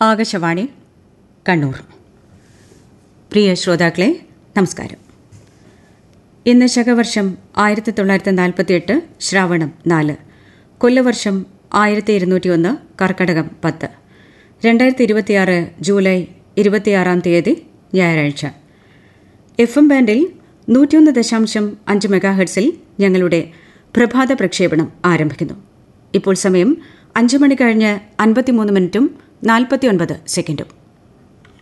ആകാശവാണി കണ്ണൂർ പ്രിയ ശ്രോതാക്കളെ നമസ്കാരം ഇന്ന് ശകവർഷം ആയിരത്തി തൊള്ളായിരത്തി നാൽപ്പത്തിയെട്ട് ശ്രാവണം നാല് കൊല്ലവർഷം ആയിരത്തി ഇരുന്നൂറ്റി ഒന്ന് കർക്കടകം പത്ത് രണ്ടായിരത്തി ഇരുപത്തിയാറ് ജൂലൈ ഇരുപത്തിയാറാം തീയതി ഞായറാഴ്ച എഫ് എം ബാൻഡിൽ നൂറ്റിയൊന്ന് ദശാംശം അഞ്ച് മെഗാഹെർട്സിൽ ഞങ്ങളുടെ പ്രഭാത പ്രക്ഷേപണം ആരംഭിക്കുന്നു ഇപ്പോൾ സമയം അഞ്ച് മണി കഴിഞ്ഞ് അൻപത്തിമൂന്ന് മിനിറ്റും നാൽപ്പത്തിയൊൻപത് സെക്കൻഡും